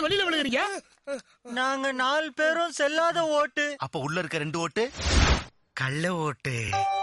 வந்து வெளியில விழுகிறீங்க நாங்க நாலு பேரும் செல்லாத ஓட்டு அப்ப உள்ள இருக்க ரெண்டு ஓட்டு கள்ள ஓட்டு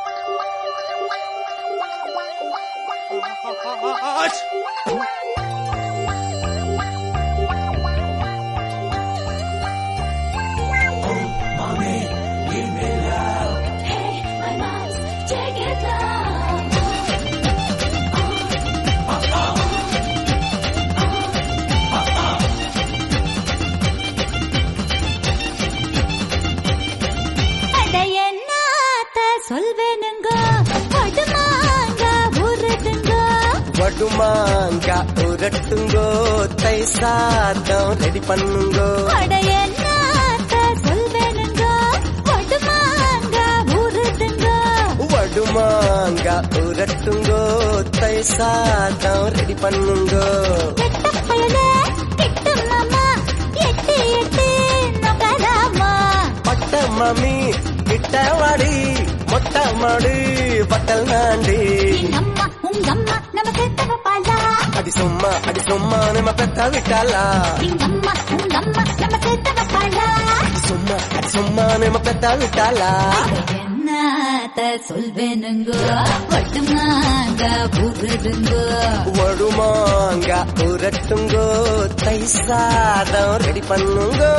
அட என்னாத்த சொல்வேனுங்க படுமாங்க உருதுங்க வடுமாங்க உரட்டுங்கோ தை சாதம் ரெடி பண்ணுங்கோ அட என்னாத்த சொல்வேனுங்க படுமாங்க உருதுங்க வடுமாங்க உரட்டுங்கோ தை சாதம் ரெடி பண்ணுங்கோ கெட்ட பயலே கிட்டு மாமா எட்டு எட்டு நகராமா பட்ட மாமி கிட்ட வாடி மொட்டை மாடு பட்டல் நாண்டி எங்கம்மா உங்கம்மா நம்ம சேர்த்தவ பாலா அடி சும்மா அடி சும்மா நம்ம பெத்த விட்டாலா எங்கம்மா உங்கம்மா நம்ம சேர்த்தவ பாலா அடி சும்மா அடி சும்மா நம்ம பெத்த விட்டாலா என்னத்த சொல்வேனுங்க படுமாங்க உருதுங்க வடுமாங்க உரட்டுங்கோ தை சாதம் ரெடி பண்ணுங்கோ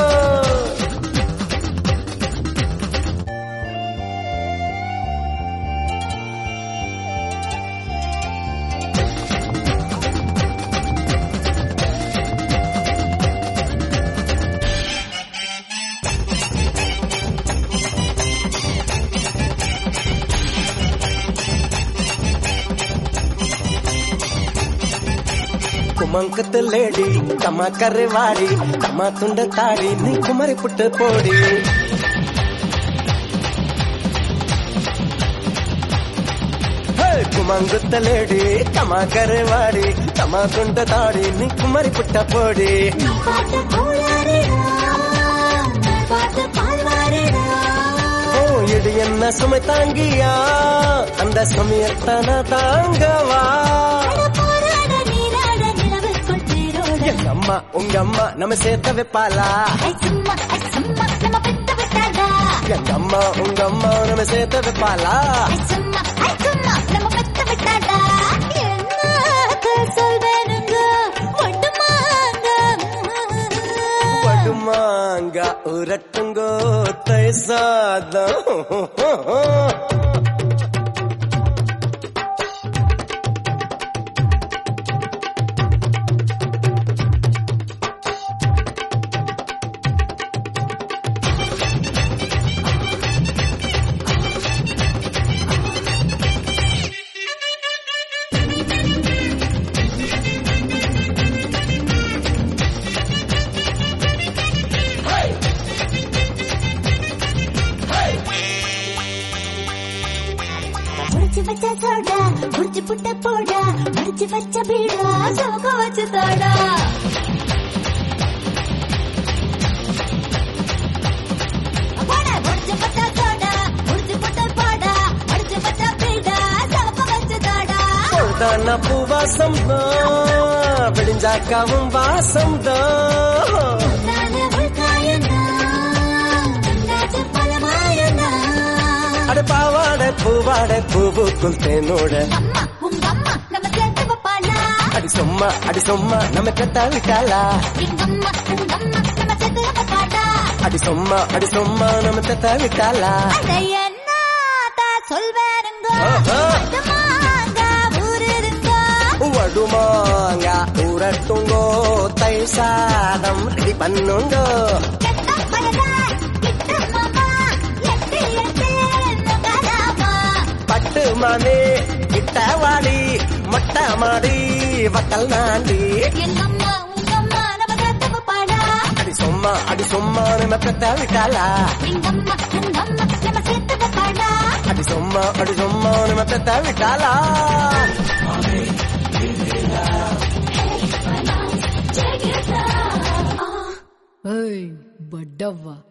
ಕುಮಂಕದ ಲೇಡಿ ತಮ್ಮ ಕರೆವಾಡಿ ತಮ್ಮ ತುಂಡ ತಾಡಿ ನೀ ಕುಮರಿ ಪುಟ್ಟ ಪೋಡಿ ಹೇ, ಕುಮಂಗುತ್ತ ಲೇಡಿ ತಮ್ಮ ಕರೆವಾಡಿ ತಮ್ಮ ತುಂಡ ತಾಡಿ ನೀ ಕುಮರಿ ಪುಟ್ಟ ಪೋಡಿ பாட்டு போலாரிடா பாட்டு பால்வாரிடா ஓ இது என்ன சுமை தாங்கியா அந்த சுமையத்தான தாங்கவா போராட நீராட நிலவுக்குள் தேரோட எங்க அம்மா உங்க அம்மா நம்ம சேர்த்த வைப்பாளா ஐ சும்மா ஐ சும்மா நம்ம பெத்த விட்டாடா எங்க அம்மா உங்க அம்மா நம்ம சேர்த்த வைப்பாளா ஐ சும்மா ஐ சும்மா நம்ம பெத்த விட்டாடா என்னத்த சொல்வேனுங்க ஒட்டுமாங்க படுமாங்க உரட்டுங்கோ தை சாதம் முடிச்சு வச்ச சோடா முடிச்சு புட்ட போடா முடிச்சு வச்ச பீடா சோக வச்சு தோடா போடா, முடிச்சு புட்ட சோடா, முடிச்சு புட்ட போடா, முடிச்சு வச்ச பீடா, சோக வச்சு தோடா. தான பூவாசம் தான் விடிஞ்சாக்காவும் வாசம் தான் நானு உள்காயனா, உன்னாச்சு பலமாயனா. அட பாவாடை பூவாடை பூவுக்குள் தேனோட அம்மா, உங்க அம்மா நம்ம சேர்த்து வைப்பாளா? அடி சும்மா அடி சும்மா நம்ம கெட்ட விட்டாளா எங்க அம்மா, உங்க அம்மா நம்ம சேர்த்து வைப்பாளா? அடி சும்மா அடி சும்மா நம்ம கெட்ட விட்டாளா அட என்னத்த சொல்வேனுங்க ஆஹா. பட்டுமாங்க ஊருருங்க வடுமாங்க உரட்டுங்கோ தை சாதம் ரெடி பண்ணுங்கோ கெட்ட பயலாய் கிட்ட மாமா எட்டு எட்டு நகராமா பட்டு மாமே கிட்ட வாடி மொட்டை மாடி வக்கல் நாண்டி எங்கம்மா உங்கம்மா நம்ம சேர்த்து பாடா அடி சும்மா அடி சும்மா நம்ம பெத்த விட்டாளா எங்கம்மா உங்கம்மா நம்ம சேர்த்து பாடா அடி சும்மா அடி சும்மா நம்ம பெத்த விட்டாளா Check it out. ஏய் பட்டவா